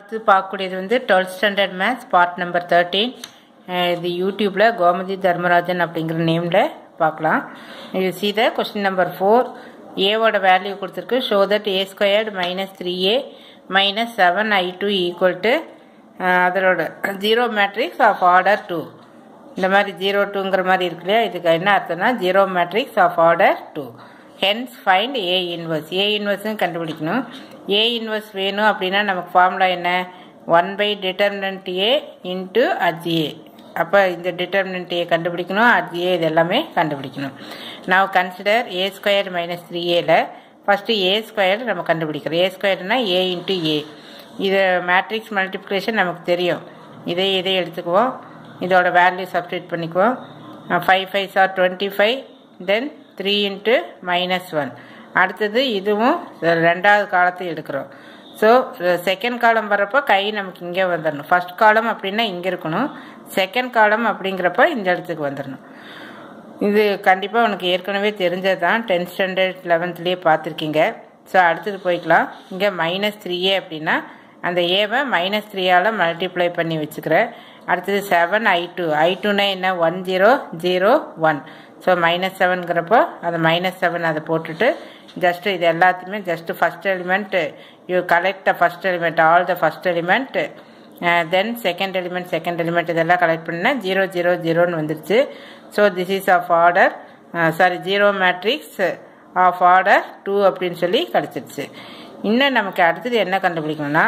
அடுத்து பார்க்கக்கூடியது வந்து twelfth standard maths part number thirteen இது யூடியூப்பில் கோமதி தர்மராஜன் அப்படிங்கிற நேமில் பார்க்கலாம் இது சீத கொஸ்டின் நம்பர் ஃபோர் ஏவோட வேல்யூ கொடுத்துருக்கு show that A squared minus three A minus seven I two equal to அதனோட zero matrix of order two இந்த மாதிரி ஜீரோ டூங்கிற மாதிரி இருக்கு இல்லையா இதுக்கு என்ன அர்த்தம்னா zero matrix of order two hence find A inverse A இன்வர்ஸும் கண்டுபிடிக்கணும் ஏ இன்வர்ஸ் வேணும் அப்படின்னா நமக்கு ஃபார்முலா என்ன one by determinant A into adj A அப்போ இந்த டிட்டர்மினன்ட் ஏ கண்டுபிடிக்கணும் அஜ்ஏ இது எல்லாமே கண்டுபிடிக்கணும் நான் consider A square minus three ஏல ஃபஸ்ட்டு ஏ ஸ்கொயர் நம்ம கண்டுபிடிக்கிறோம் ஏ ஸ்கொயர்னா ஏ இன்ட்டு ஏ இது மேட்ரிக்ஸ் மல்டிப்ளிகேஷன் நமக்கு தெரியும் இதை இதை எடுத்துக்குவோம் இதோட வேல்யூ சப்ஸ்டியூட் பண்ணிக்குவோம் ஃபைவ் ஃபைவ் சார் twenty five then three into minus one அடுத்தது இதுவும் ரெண்டாவது காலத்தை எடுக்கிறோம் ஸோ செகண்ட் காலம் வர்றப்போ கை நமக்கு இங்கே வந்துடணும் ஃபர்ஸ்ட் காலம் அப்படின்னா இங்கே இருக்கணும் செகண்ட் காலம் அப்படிங்கிறப்ப இந்த இடத்துக்கு வந்துடணும் இது கண்டிப்பாக உனக்கு ஏற்கனவே தெரிஞ்சது தான் டென்த் ஸ்டாண்டர்ட் லெவன்த்லேயே பார்த்துருக்கீங்க ஸோ அடுத்தது போய்க்கலாம் இங்கே மைனஸ் த்ரீ ஏ அப்படின்னா அந்த ஏவை மைனஸ் த்ரீயால் மல்டிப்ளை பண்ணி வச்சுக்கிறேன் அடுத்தது செவன் ஐ டூ ஐ டூனா என்ன one zero zero one so minus செவனுங்கிறப்போ அதை மைனஸ் செவன் அதை போட்டுட்டு ஜஸ்ட் இது எல்லாத்தையுமே just first element you collect the first element all the first element then second element second element இதெல்லாம் கலெக்ட் பண்ணால் ஜீரோ ஜீரோ ஜீரோன்னு வந்துருச்சு so this is of order sorry zero matrix of order two அப்படின்னு சொல்லி கிடச்சிருச்சு இன்னும் நமக்கு அடுத்தது என்ன கண்டுபிடிக்கணும்னா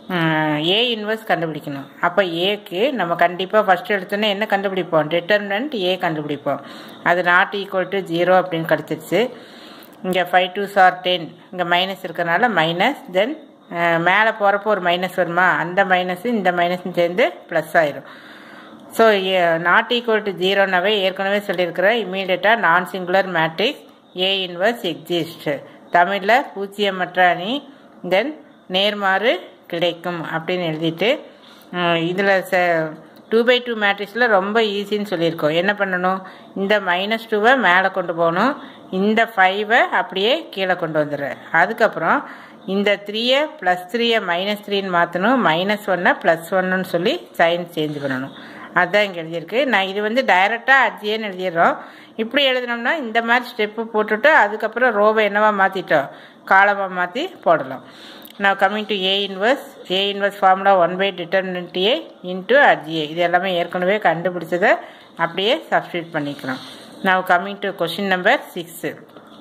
ஏ இன்வர்ஸ் கண்டுபிடிக்கணும் அப்போ ஏக்கு நம்ம கண்டிப்பாக ஃபஸ்ட்டு எடுத்தோன்னே என்ன கண்டுபிடிப்போம் டிட்டர்மினன்ட் ஏ கண்டுபிடிப்போம் அது நாட் ஈக்குவல் டு ஜீரோ அப்படின்னு கிடச்சிருச்சு இங்கே ஃபைவ் டூ சார் டென் இங்கே மைனஸ் இருக்கிறனால மைனஸ் தென் மேலே போகிறப்போ ஒரு மைனஸ் வருமா அந்த மைனஸ் இந்த மைனஸும் சேர்ந்து ப்ளஸ் ஆயிரும் ஸோ நாட் ஈக்குவல் டு ஜீரோனாவே ஏற்கனவே சொல்லியிருக்கிறேன் இம்மீடியட்டாக நான் singular matrix A inverse exist தமிழில் பூச்சியமற்ற அணி தென் நேர்மாறு கிடைக்கும் அப்படின்னு எழுதிட்டு இதில் ச டூ பை டூ மேட்ரிக்ஸில் ரொம்ப ஈஸின்னு சொல்லியிருக்கோம் என்ன பண்ணணும் இந்த மைனஸ் டூவை மேலே கொண்டு போகணும் இந்த ஃபைவை அப்படியே கீழே கொண்டு வந்துடுறேன் அதுக்கப்புறம் இந்த த்ரீயை ப்ளஸ் த்ரீயை மைனஸ் த்ரீன்னு மாற்றணும் மைனஸ் ஒன்னை ப்ளஸ் ஒன்னு சொல்லி சைன் சேஞ்ச் பண்ணணும் அதுதான் இங்கே எழுதியிருக்கு நான் இது வந்து டைரெக்டாக அஜியன்னு எழுதிடுறோம் இப்படி எழுதினோம்னா இந்த மாதிரி ஸ்டெப்பு போட்டுட்டு அதுக்கப்புறம் ரோவை என்னவா மாற்றிட்டோம் காலமாக மாற்றி போடலாம் நான் coming to A inverse A inverse formula one by determinant A into adj A இது எல்லாமே ஏற்கனவே கண்டுபிடிச்சதை அப்படியே சப்ஸ்டியூட் பண்ணிக்கலாம் நான் coming to question number six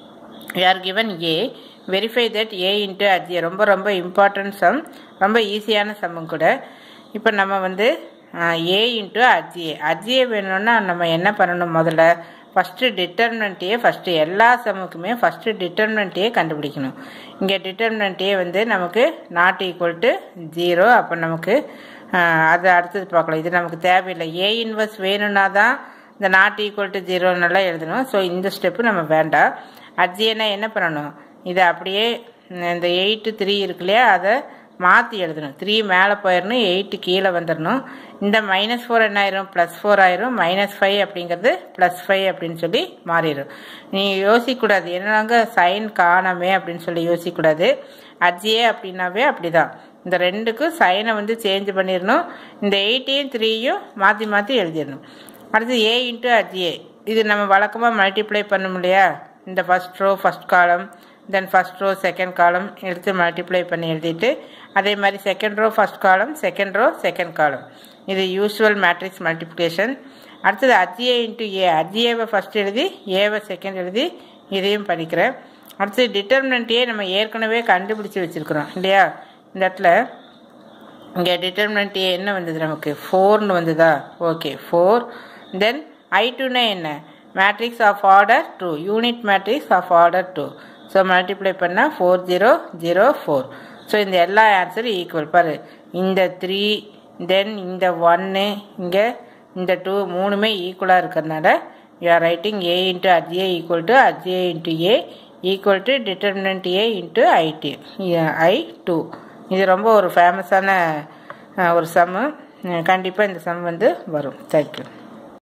are given A verify that A into adj A ரொம்ப ரொம்ப இம்பார்ட்டன்ட் சம் ரொம்ப ஈஸியான சம்மும் கூட இப்போ நம்ம வந்து ஏ இன்ட்டு அஜிஏ அஜிஏ வேணும்னா நம்ம என்ன பண்ணணும் முதல்ல ஃபஸ்ட்டு டிட்டர்மினன்ட்டையே ஃபஸ்ட்டு எல்லா சம்முக்குமே ஃபஸ்ட்டு டிட்டர்மினன்ட்டையே கண்டுபிடிக்கணும் இங்கே டிட்டர்மினன்ட்டையே வந்து நமக்கு நாட் ஈக்குவல் டு ஜீரோ அப்போ நமக்கு அது அடுத்தது பார்க்கலாம் இது நமக்கு தேவையில்லை ஏ இன்வர்ஸ் வேணும்னா தான் இந்த நாட் ஈக்குவல் டு ஜீரோன்னெல்லாம் எழுதணும் ஸோ இந்த ஸ்டெப்பு நம்ம வேண்டாம் அஜிஏனா என்ன பண்ணணும் இதை அப்படியே இந்த எயிட்டு த்ரீ இருக்கு இல்லையா அதை மாற்றி எழுதணும் த்ரீ மேலே போயிடணும் எயிட்டு கீழே வந்துடணும் இந்த மைனஸ் ஃபோர் என்ன ஆயிரும் ப்ளஸ் ஃபோர் ஆயிரும் மைனஸ் ஃபைவ் அப்படிங்கிறது ப்ளஸ் ஃபைவ் அப்படின்னு சொல்லி மாறிடும் நீ யோசிக்கக்கூடாது என்னங்க சைன் காணாமே அப்படின்னு சொல்லி யோசிக்கக்கூடாது அஜியே அப்படின்னாவே அப்படிதான் இந்த ரெண்டுக்கும் சைனை வந்து சேஞ்ச் பண்ணிடணும் இந்த எயிட்டையும் த்ரீயும் மாற்றி மாற்றி எழுதிடணும் அடுத்து ஏ இன்ட்டு அஜிஏ இது நம்ம வழக்கமாக மல்டிப்ளை பண்ணும் இல்லையா இந்த ஃபஸ்ட் ரோ ஃபஸ்ட் காலம் தென் ஃபஸ்ட் ரோ செகண்ட் காலம் எடுத்து மல்டிப்ளை பண்ணி எழுதிட்டு அதே மாதிரி second row first column second row second column இது யூஸ்வல் மேட்ரிக்ஸ் மல்டிப்ளிகேஷன் அடுத்தது அஜிஏ இன்ட்டு ஏ அஜிஏவை ஃபஸ்ட் எழுதி ஏவை செகண்ட் எழுதி இதையும் படிக்கிறேன் அடுத்தது டிட்டர்மினன்ட்டையே நம்ம ஏற்கனவே கண்டுபிடிச்சி வச்சுருக்குறோம் இல்லையா இந்த இடத்துல இங்கே டிட்டர்மினன்ட் ஏ என்ன வந்தது நமக்கு ஃபோர்னு வந்ததா ஓகே ஃபோர் தென் ஐ டூனா என்ன matrix of order two unit matrix of order two so multiply பண்ணால் four zero zero four so இந்த எல்லா ஆன்சரும் ஈக்குவல் பாரு இந்த த்ரீ தென் இந்த ஒன்று இங்கே இந்த டூ மூணுமே ஈக்குவலாக இருக்கிறதுனால you are writing A into adj A equal to adj A into A equal to determinant A into ID I two இது ரொம்ப ஒரு ஃபேமஸான ஒரு சம்மு கண்டிப்பாக இந்த சம் வந்து வரும் தேங்க்யூ